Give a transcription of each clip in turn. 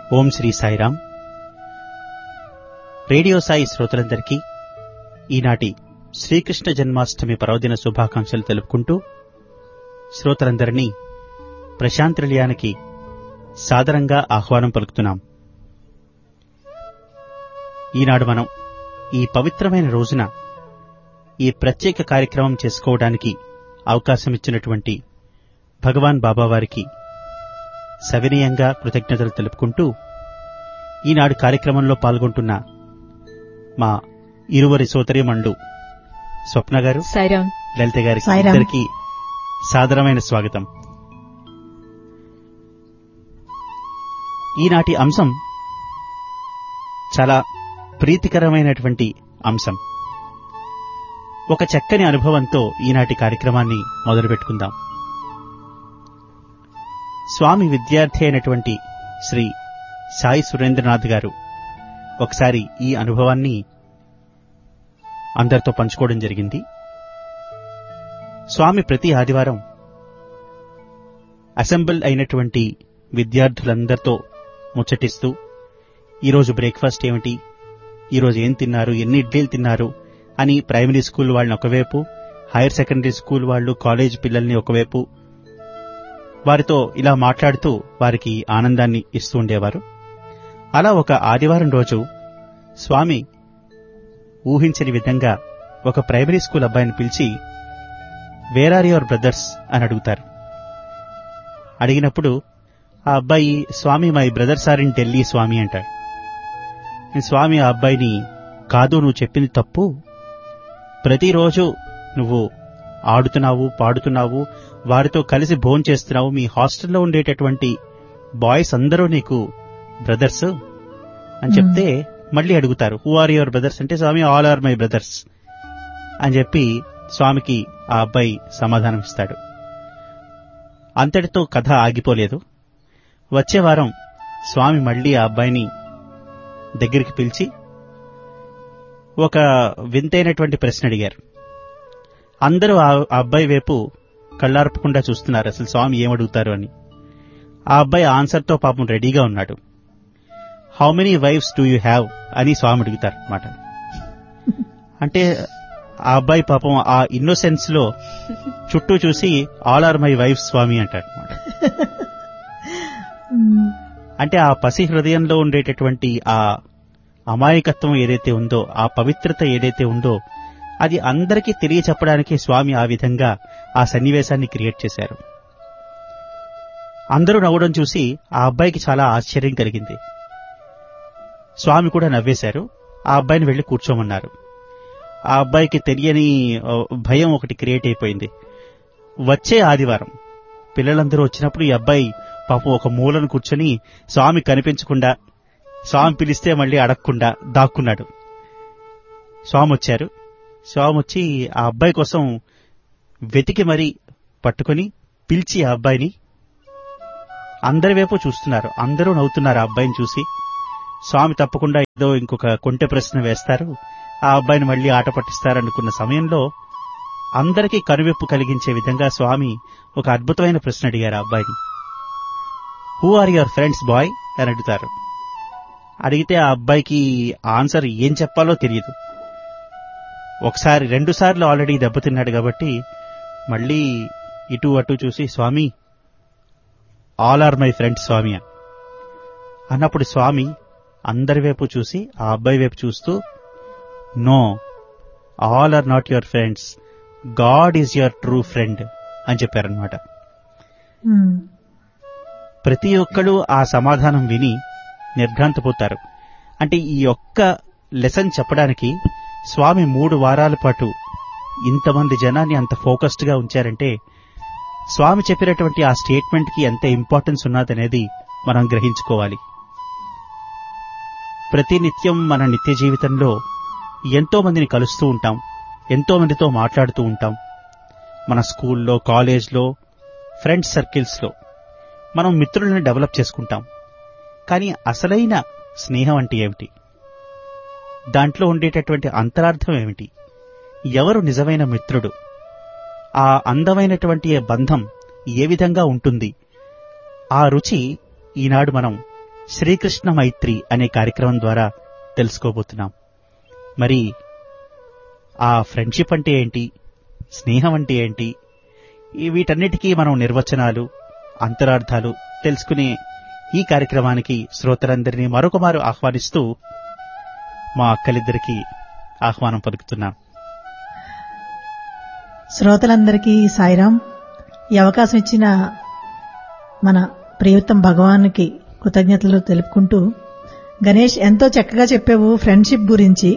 ఓం Shri Sairam radio Sai శ్రోతలందరికీ ఈనాటి శ్రీకృష్ణ జన్మాష్టమి పర్వదిన శుభాకాంక్షలు తెలుపుకుంటూ శ్రోతలందరినీ ప్రశాంత్ నిలయానికి సాదరంగా ఆహ్వానం పలుకుతున్నాం ఈనాడు మనం ఈ పవిత్రమైన రోజున ఈ ప్రత్యేక కార్యక్రమం చేసుకోవడానికి అవకాశం ఇచ్చినటువంటి భగవాన్ బాబావారికి సవినయంగా కృతజ్ఞతలు తెలుపుకుంటూ ఈనాడు కార్యక్రమంలో పాల్గొంటున్న మా ఇరువరి సోదరిమండు స్వప్న గారు సాయిరాం లలిత గారికి సాయిరాం. ఇద్దరికి సాదరమైన స్వాగతం ఈనాటి అంశం చాలా ప్రీతికరమైనటువంటి అంశం ఒక చక్కని అనుభవంతో ఈనాటి కార్యక్రమాన్ని మొదలుపెట్టుకుందాం స్వామి విద్యార్థి అయినటువంటి శ్రీ సాయి సురేంద్రనాథ్ గారు ఒకసారి ఈ అనుభవాన్ని అందరితో పంచుకోవడం జరిగింది స్వామి ప్రతి ఆదివారం అసెంబుల్ అయినటువంటి విద్యార్థులందరితో ముచ్చటిస్తూ ఈరోజు బ్రేక్ఫాస్ట్ ఏమిటి ఈరోజు ఏం తిన్నారు ఎన్ని ఇడ్లీలు తిన్నారు అని ప్రైమరీ స్కూల్ వాళ్ళని ఒకవైపు హైయర్ సెకండరీ స్కూల్ వాళ్ళు కాలేజ్ పిల్లల్ని ఒకవైపు వారితో ఇలా మాట్లాడుతూ వారికి ఆనందాన్ని ఇస్తూ ఉండేవారు అలా ఒక ఆదివారం రోజు స్వామి ఊహించని విధంగా ఒక ప్రైమరీ స్కూల్ అబ్బాయిని పిలిచి వేర్ ఆర్ యువర్ బ్రదర్స్ అని అడుగుతారు అడిగినప్పుడు ఆ అబ్బాయి Swami my brothers are in Delhi Swami అంటాడు స్వామి ఆ అబ్బాయిని కాదు నువ్వు చెప్పింది తప్పు ప్రతిరోజు నువ్వు ఆడుతున్నావు పాడుతున్నావు వారితో కలిసి భోజనం చేస్తున్నావు మీ హాస్టల్లో ఉండేటటువంటి బాయ్స్ అందరూ నీకు బ్రదర్స్ అని చెప్తే మళ్ళీ అడుగుతారు హూ ఆర్ యువర్ బ్రదర్స్ అంటే Swami all are my brothers అని చెప్పి స్వామికి ఆ అబ్బాయి సమాధానం ఇస్తాడు అంతటితో కథ ఆగిపోలేదు వచ్చే వారం స్వామి మళ్ళీ ఆ అబ్బాయిని దగ్గరికి పిలిచి ఒక వింతైనటువంటి ప్రశ్న అడిగారు అందరూ ఆ ఆ అబ్బాయి వైపు కళ్ళార్పకుండా చూస్తున్నారు అసలు స్వామి ఏమడుగుతారు అని ఆ అబ్బాయి ఆన్సర్తో పాపం రెడీగా ఉన్నాడు how many wives do you have అని స్వామి అడుగుతారు అనమాట అంటే ఆ అబ్బాయి పాపం ఆ ఇన్నోసెన్స్ లో చుట్టూ చూసి all are my wife Swami అంటాడు అనమాట అంటే ఆ పసి హృదయంలో ఉండేటటువంటి ఆ అమాయకత్వం ఏదైతే ఉందో ఆ పవిత్రత ఏదైతే ఉందో అది అందరికీ తెలియచెప్పడానికి స్వామి ఆ విధంగా ఆ సన్నివేశాన్ని క్రియేట్ చేశారు అందరూ నవ్వడం చూసి ఆ అబ్బాయికి చాలా ఆశ్చర్యం కలిగింది స్వామి కూడా నవ్వేశారు ఆ అబ్బాయిని వెళ్లి కూర్చోమన్నారు ఆ అబ్బాయికి తెలియని ఆ, భయం ఒకటి క్రియేట్ అయిపోయింది వచ్చే ఆదివారం పిల్లలందరూ వచ్చినప్పుడు ఈ అబ్బాయి పాపం ఒక మూలను కూర్చొని స్వామి కనిపించకుండా స్వామి పిలిస్తే మళ్ళీ అడగకుండా దాక్కున్నాడు స్వామి వచ్చారు స్వామి వచ్చి ఆ అబ్బాయి కోసం వెతికి మరీ పట్టుకొని పిలిచి ఆ అబ్బాయిని అందరి వైపు చూస్తున్నారు అందరూ నవ్వుతున్నారు ఆ అబ్బాయిని చూసి స్వామి తప్పకుండా ఏదో ఇంకొక కొంటె ప్రశ్న వేస్తారు ఆ అబ్బాయిని మళ్ళీ ఆట పట్టిస్తారనుకున్న సమయంలో అందరికీ కనువిప్పు కలిగించే విధంగా స్వామి ఒక అద్భుతమైన ప్రశ్న అడిగారు ఆ అబ్బాయిని who are your friends boy అని అడుగుతారు అడిగితే ఆ అబ్బాయికి ఆన్సర్ ఏం చెప్పాలో తెలియదు ఒకసారి రెండు సార్లు ఆల్రెడీ దెబ్బతిన్నాడు కాబట్టి మళ్ళీ ఇటు అటు చూసి Swami all are my friends Swami అని. అన్నప్పుడు స్వామి అందరి వైపు చూసి ఆ అబ్బాయి వైపు చూస్తూ no all are not your friends god is your true friend అని చెప్పారనమాట ప్రతి ఒక్కళ్ళు ఆ సమాధానం విని నిర్ఘాంతపోతారు అంటే ఈ ఒక్క లెసన్ చెప్పడానికి స్వామి మూడు వారాల పాటు ఇంతమంది జనాన్ని అంత ఫోకస్డ్ గా ఉంచారంటే స్వామి చెప్పినటువంటి ఆ స్టేట్మెంట్ కి ఎంత ఇంపార్టెన్స్ ఉన్నదనేది మనం గ్రహించుకోవాలి ప్రతి నిత్యం మన నిత్య జీవితంలో ఎంతో మందిని కలుస్తూ ఉంటాం ఎంతో మందితో మాట్లాడుతూ ఉంటాం మన స్కూల్లో కాలేజ్లో ఫ్రెండ్స్ సర్కిల్స్లో మనం మిత్రులను డెవలప్ చేసుకుంటాం కానీ అసలైన స్నేహం అంటే ఏమిటి దాంట్లో ఉండేటటువంటి అంతరార్థం ఏమిటి ఎవరు నిజమైన మిత్రుడు ఆ అందమైనటువంటి బంధం ఏ విధంగా ఉంటుంది ఆ రుచి ఈనాడు మనం శ్రీకృష్ణ మైత్రి అనే కార్యక్రమం ద్వారా తెలుసుకోబోతున్నాం మరి ఆ ఫ్రెండ్షిప్ అంటే ఏంటి స్నేహం అంటే ఏంటి ఈ వీటన్నిటికీ మనం నిర్వచనాలు అంతరార్థాలు తెలుసుకునే ఈ కార్యక్రమానికి శ్రోతలందరినీ మరొకమారు ఆహ్వానిస్తూ మా అక్కలిద్దరికీ ఆహ్వానం పలుకుతున్నాం శ్రోతలందరికీ సాయిరాం ఈ అవకాశం ఇచ్చిన మన ప్రియతం భగవానికి కృతజ్ఞతలు తెలుపుకుంటూ గణేష్ ఎంతో చక్కగా చెప్పావు ఫ్రెండ్షిప్ గురించి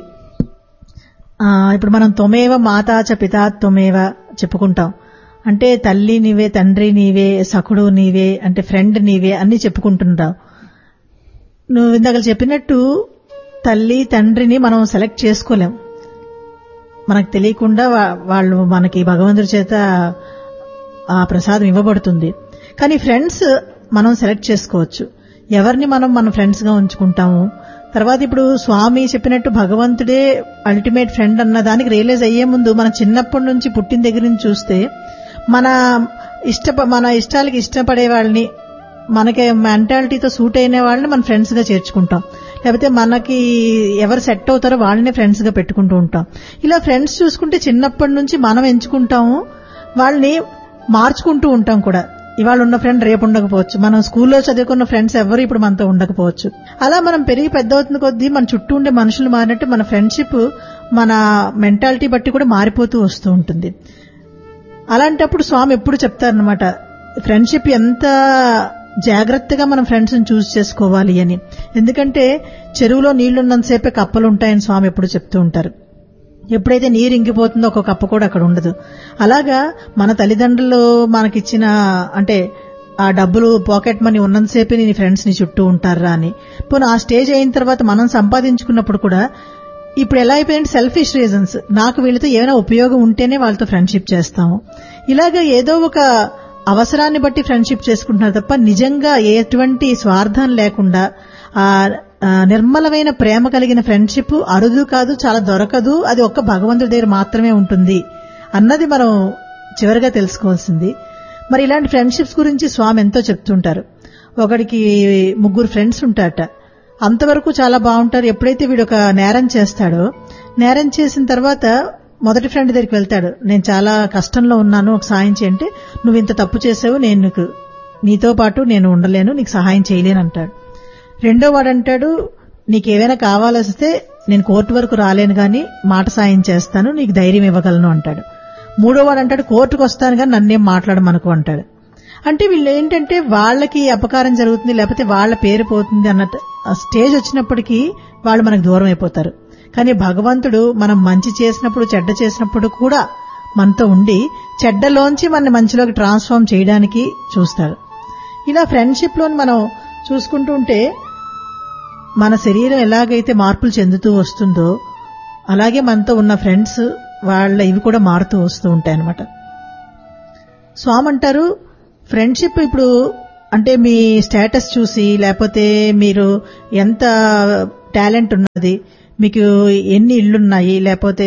ఆ, ఇప్పుడు మనం తొమేవ మాతా చ పితా తొమేవ చెప్పుకుంటాం అంటే తల్లి నీవే తండ్రి నీవే సఖుడు నీవే అంటే ఫ్రెండ్ నీవే అన్ని చెప్పుకుంటుంటాం నువ్వు ఇందాక చెప్పినట్టు తల్లి తండ్రిని మనం సెలెక్ట్ చేసుకోలేం మనకు తెలియకుండా వా- వాళ్ళు మనకి భగవంతుడి చేత ఆ ప్రసాదం ఇవ్వబడుతుంది కానీ ఫ్రెండ్స్ మనం సెలెక్ట్ చేసుకోవచ్చు ఎవరిని మనం మన ఫ్రెండ్స్ గా ఉంచుకుంటాము తర్వాత ఇప్పుడు స్వామి చెప్పినట్టు భగవంతుడే అల్టిమేట్ ఫ్రెండ్ అన్న దానికి రియలైజ్ అయ్యే ముందు మన చిన్నప్పటి నుంచి పుట్టిన దగ్గర నుంచి చూస్తే మన ఇష్ట మన ఇష్టాలకి ఇష్టపడే వాళ్ళని మనకి మెంటాలిటీతో సూట్ అయిన వాళ్ళని మన ఫ్రెండ్స్ గా చేర్చుకుంటాం లేకపోతే మనకి ఎవరు సెట్ అవుతారో వాళ్ళని ఫ్రెండ్స్ గా పెట్టుకుంటూ ఉంటాం ఇలా ఫ్రెండ్స్ చూసుకుంటే చిన్నప్పటి నుంచి మనం ఎంచుకుంటాము వాళ్ళని మార్చుకుంటూ ఉంటాం కూడా ఇవాళ ఉన్న ఫ్రెండ్ రేపు ఉండకపోవచ్చు మనం స్కూల్లో చదువుకున్న ఫ్రెండ్స్ ఎవరు ఇప్పుడు మనతో ఉండకపోవచ్చు అలా మనం పెరిగి పెద్ద అవుతున్న కొద్దీ మన చుట్టూ ఉండే మనుషులు మారినట్టు మన ఫ్రెండ్షిప్ మన మెంటాలిటీ బట్టి కూడా మారిపోతూ వస్తూ ఉంటుంది అలాంటప్పుడు స్వామి ఎప్పుడు చెప్తారనమాట ఫ్రెండ్షిప్ ఎంత జాగ్రత్తగా మనం ఫ్రెండ్స్ చూస్ చేసుకోవాలి అని ఎందుకంటే చెరువులో నీళ్లున్నంతసేపే కప్పలు ఉంటాయని స్వామి ఎప్పుడు చెప్తూ ఉంటారు ఎప్పుడైతే నీరు ఇంకిపోతుందో ఒక కప్ప కూడా అక్కడ ఉండదు అలాగా మన తల్లిదండ్రులు మనకిచ్చిన అంటే ఆ డబ్బులు పాకెట్ మనీ ఉన్నంతసేపే నీ ఫ్రెండ్స్ ని చుట్టూ ఉంటారా అని పోనీ ఆ స్టేజ్ అయిన తర్వాత మనం సంపాదించుకున్నప్పుడు కూడా ఇప్పుడు ఎలా అయిపోయింది సెల్ఫిష్ రీజన్స్ నాకు వీళ్ళతో ఏమైనా ఉపయోగం ఉంటేనే వాళ్ళతో ఫ్రెండ్షిప్ చేస్తాము ఇలాగా ఏదో ఒక అవసరాన్ని బట్టి ఫ్రెండ్షిప్ చేసుకుంటున్నారు తప్ప నిజంగా ఎటువంటి స్వార్థం లేకుండా ఆ ఆ, నిర్మలమైన ప్రేమ కలిగిన ఫ్రెండ్షిప్ అరుదు కాదు చాలా దొరకదు అది ఒక్క భగవంతుడి దగ్గర మాత్రమే ఉంటుంది అన్నది మనం చివరిగా తెలుసుకోవాల్సింది మరి ఇలాంటి ఫ్రెండ్షిప్స్ గురించి స్వామి ఎంతో చెప్తుంటారు ఒకడికి ముగ్గురు ఫ్రెండ్స్ ఉంటారట అంతవరకు చాలా బాగుంటారు ఎప్పుడైతే వీడు ఒక నేరం చేస్తాడో నేరం చేసిన తర్వాత మొదటి ఫ్రెండ్ దగ్గరికి వెళ్తాడు నేను చాలా కష్టంలో ఉన్నాను ఒక సాయం చేయంటే నువ్వు ఇంత తప్పు చేసావు నేను నీకు నీతో పాటు నేను ఉండలేను నీకు సహాయం చేయలేను అంటాడు రెండో వాడు అంటాడు నీకేమైనా కావాల్స్తే నేను కోర్టు వరకు రాలేను గాని మాట సాయం చేస్తాను నీకు ధైర్యం ఇవ్వగలను అంటాడు మూడో వాడు అంటాడు కోర్టుకు వస్తాను కానీ నన్నేం మాట్లాడమనుకో అంటాడు అంటే వీళ్ళు ఏంటంటే వాళ్ళకి అపకారం జరుగుతుంది లేకపోతే వాళ్ళ పేరు పోతుంది అన్న స్టేజ్ వచ్చినప్పటికీ వాళ్ళు మనకు దూరం అయిపోతారు కానీ భగవంతుడు మనం మంచి చేసినప్పుడు చెడ్డ చేసినప్పుడు కూడా మనతో ఉండి చెడ్డలోంచి మన మంచిలోకి ట్రాన్స్ఫార్మ్ చేయడానికి చూస్తాడు ఇలా ఫ్రెండ్షిప్ లోని మనం చూసుకుంటూ ఉంటే మన శరీరం ఎలాగైతే మార్పులు చెందుతూ వస్తుందో అలాగే మనతో ఉన్న ఫ్రెండ్స్ వాళ్ళ ఇవి కూడా మారుతూ వస్తూ ఉంటాయి అనమాట స్వామి అంటారు ఫ్రెండ్షిప్ ఇప్పుడు అంటే మీ స్టేటస్ చూసి లేకపోతే మీరు ఎంత టాలెంట్ ఉన్నది మీకు ఎన్ని ఇళ్లున్నాయి లేకపోతే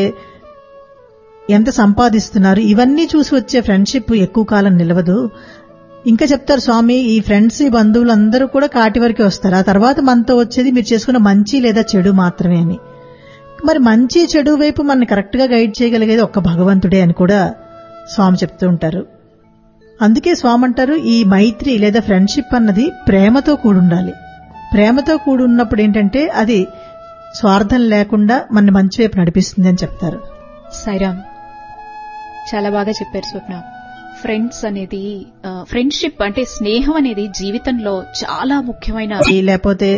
ఎంత సంపాదిస్తున్నారు ఇవన్నీ చూసి వచ్చే ఫ్రెండ్షిప్ ఎక్కువ కాలం నిలవదు ఇంకా చెప్తారు స్వామి ఈ ఫ్రెండ్స్ ఈ బంధువులు అందరూ కూడా కాటి వరకే వస్తారు ఆ తర్వాత మనతో వచ్చేది మీరు చేసుకున్న మంచి లేదా చెడు మాత్రమే అని మరి మంచి చెడు వైపు మన కరెక్ట్ గా గైడ్ చేయగలిగేది ఒక్క భగవంతుడే అని కూడా స్వామి చెప్తూ ఉంటారు అందుకే స్వామి అంటారు ఈ మైత్రి లేదా ఫ్రెండ్షిప్ అన్నది ప్రేమతో కూడుండాలి ప్రేమతో కూడి ఉన్నప్పుడు ఏంటంటే అది స్వార్థం లేకుండా మన మంచి వైపు నడిపిస్తుంది అని చెప్తారు సైరామ్ చాలా బాగా చెప్పారు స్వప్న ఫ్రెండ్స్ అనేది ఫ్రెండ్షిప్ అంటే స్నేహం అనేది జీవితంలో చాలా ముఖ్యమైన ఈ లేకపోతే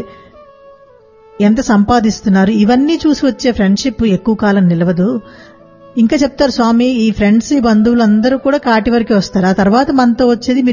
ఎంత సంపాదిస్తున్నారు ఇవన్నీ చూసి వచ్చే ఫ్రెండ్షిప్ ఎక్కువ కాలం నిలవదు ఇంకా చెప్తారు స్వామి ఈ ఫ్రెండ్స్ ఈ బంధువులు అందరూ కూడా కాటి వరకే వస్తారు ఆ తర్వాత మనతో వచ్చేది మీరు